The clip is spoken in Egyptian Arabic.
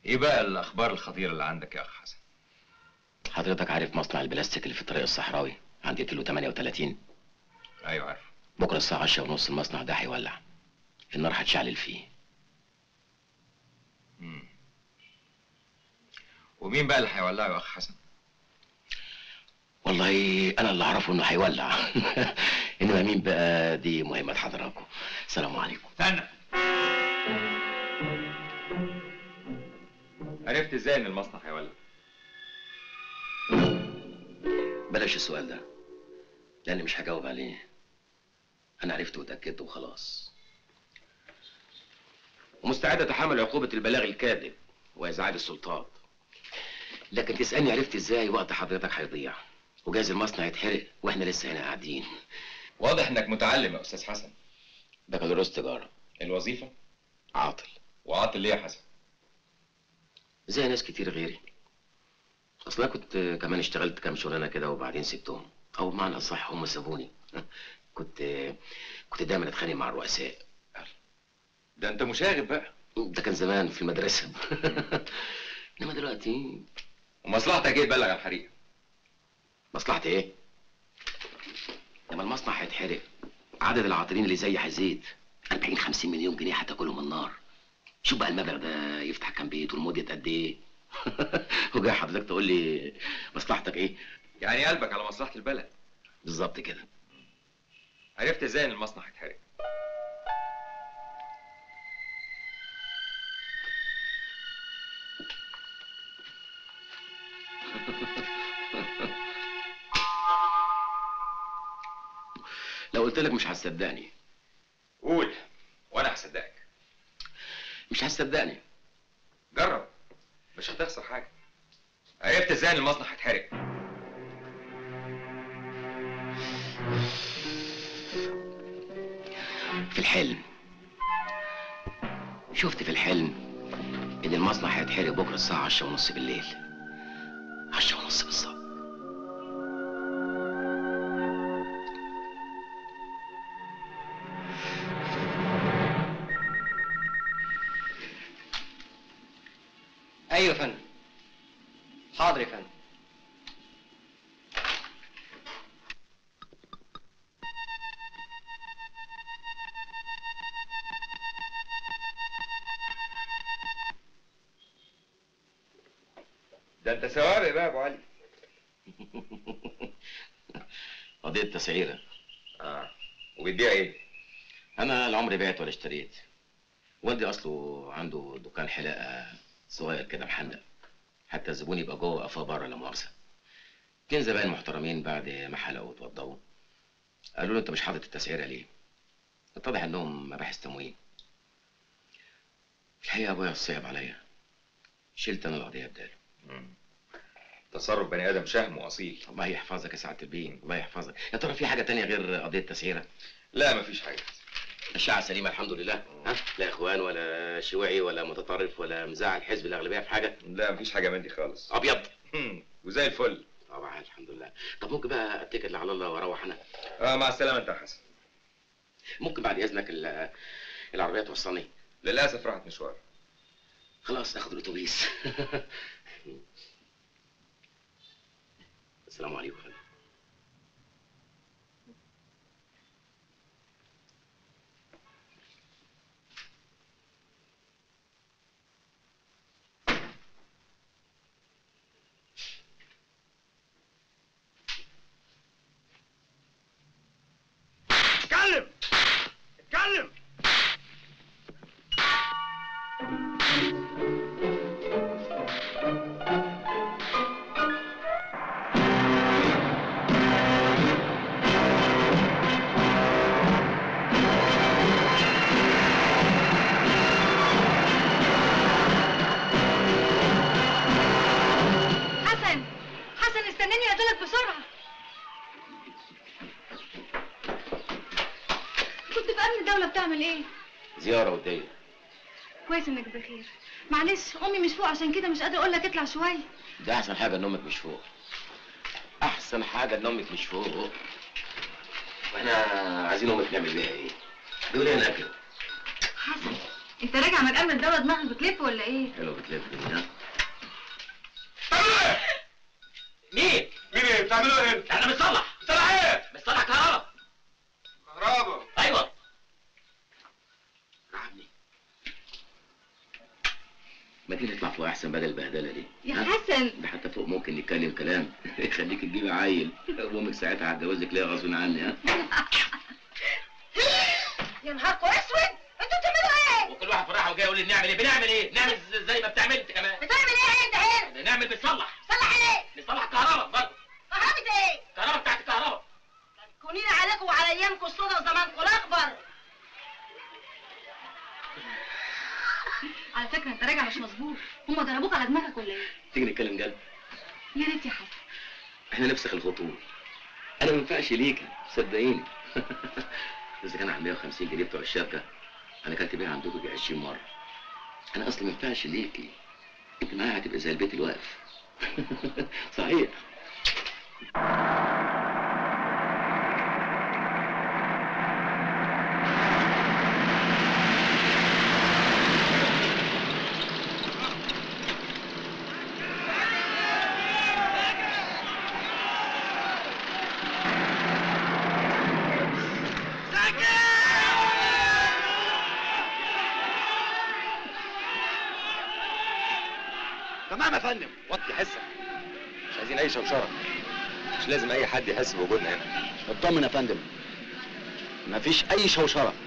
ايه بقى الاخبار الخطيره اللي عندك يا اخ حسن حضرتك عارف مصنع البلاستيك اللي في الطريق الصحراوي عند كيلو 38 ايوه عارف بكره الساعه 10 ونص المصنع ده هيولع النار هتشعلل فيه مم. ومين بقى اللي هيولعه يا اخ حسن والله انا اللي اعرفه انه هيولع انما مين بقى دي مهمه حضراتكم السلام عليكم استنى عرفت ازاي ان المصنع هيولع بلاش السؤال ده لاني مش هجاوب عليه انا عرفت واتاكدت وخلاص ومستعد اتحمل عقوبه البلاغ الكاذب وازعاج السلطات لكن تسالني عرفت ازاي وقت حضرتك هيضيع وجايز المصنع يتحرق واحنا لسه هنا قاعدين واضح انك متعلم يا استاذ حسن بكالوريوس تجاره الوظيفه عاطل وعاطل ليه يا حسن زي ناس كتير غيري اصل انا كنت كمان اشتغلت كام شغلانه كده وبعدين سبتهم او بمعنى اصح هم سابوني كنت كنت دايما اتخانق مع الرؤساء ده انت مشاغب بقى ده كان زمان في المدرسه انما دلوقتي ومصلحتك ايه تبلغ عن الحريق مصلحتي ايه لما المصنع هيتحرق عدد العاطلين اللي زي هيزيد 40 50 مليون جنيه هتاكلهم النار شوف بقى المبلغ ده يفتح كام بيت والمدة قد ايه وجاي حضرتك تقول لي مصلحتك ايه يعني قلبك على مصلحه البلد بالظبط كده عرفت ازاي ان المصنع هيتحرق لو قلت لك مش هتصدقني قول وانا هصدقك مش هتصدقني جرب مش هتخسر حاجه عرفت ازاي ان المصنع هيتحرق في الحلم شفت في الحلم ان المصنع هيتحرق بكره الساعه 10 ونص بالليل 10 ونص بالظبط ايوه يا فندم حاضر يا فندم ده انت سوابق بقى يا ابو علي قضيه تسعيره اه وبتبيع ايه انا العمر بعت ولا اشتريت والدي اصله عنده دكان حلاقه صغير كده محندق حتى الزبون يبقى جوه وقفاه بره لا مؤاخذه اتنين زباين محترمين بعد ما حلقوا واتوضوا قالوا له انت مش حاطط التسعيره ليه؟ اتضح انهم مباحث تموين الحقيقه ابويا صعب عليا شلت انا القضيه بداله مم. تصرف بني ادم شهم واصيل الله يحفظك يا سعاده البين الله يحفظك يا ترى في حاجه تانية غير قضيه التسعيره لا مفيش حاجه الشعب سليمه الحمد لله ها لا اخوان ولا شيوعي ولا متطرف ولا مزاعل حزب الاغلبيه في حاجه لا مفيش حاجه من دي خالص ابيض مم. وزي الفل طبعا الحمد لله طب ممكن بقى اتكل على الله واروح انا اه مع السلامه انت يا حسن ممكن بعد اذنك ال- العربيه توصلني للاسف راحت مشوار خلاص اخد الاتوبيس السلام عليكم اتكلم اتكلم حسن حسن استناني اقابلك بسرعه كنت في امن الدوله بتعمل ايه زياره وديه كويس انك بخير معلش امي مش فوق عشان كده مش قادره اقول لك اطلع شويه ده احسن حاجه ان امك مش فوق احسن حاجه ان امك مش فوق واحنا عايزين امك نعمل بيها ايه دول هنا كده حسن انت راجع من قبل الدواء دماغك بتلف ولا ايه حلو بتلف دي، ها بتعملوا ايه؟ مين؟ مين ايه؟ بتعملوا ايه هنا؟ احنا بنصلح طلع ايه؟ بنصلح كهرباء كهربا ايوه عمي ما تيجي نطلع فوق احسن بدل البهدله دي يا ها؟ حسن ده حتى فوق ممكن نتكلم كلام يخليك تجيبي عيل وامك ساعتها هتجوزك ليه غصب عني ها يا نهاركوا اسود انتوا بتعملوا ايه؟ وكل واحد فرحه وجاي يقول لي بنعمل ايه بنعمل ايه نعمل ز- زي ما بتعمل انت كمان بتعمل ايه انت هنا؟ نعمل بنصلح صلح عليه بنصلح الكهرباء برضه كهربة ايه؟ الكهرباء بتاعت الكهرباء كونين عليكم وعلى ايامكم السودا وزمانكم الاكبر على فكره انت راجع مش مظبوط هما ضربوك على دماغك ولا ايه تيجي نتكلم جد يا ريت يا حسن احنا نفسخ الخطوط انا ما ينفعش ليك صدقيني اذا كان على 150 جنيه بتوع الشبكه انا كنت بيها عندكم دي 20 مره انا اصلا ما ينفعش ليكي انت معايا هتبقى زي البيت الواقف صحيح تمام يا فندم وطي حسك مش عايزين اي شوشره مش لازم اي حد يحس بوجودنا هنا اطمن يا فندم مفيش اي شوشره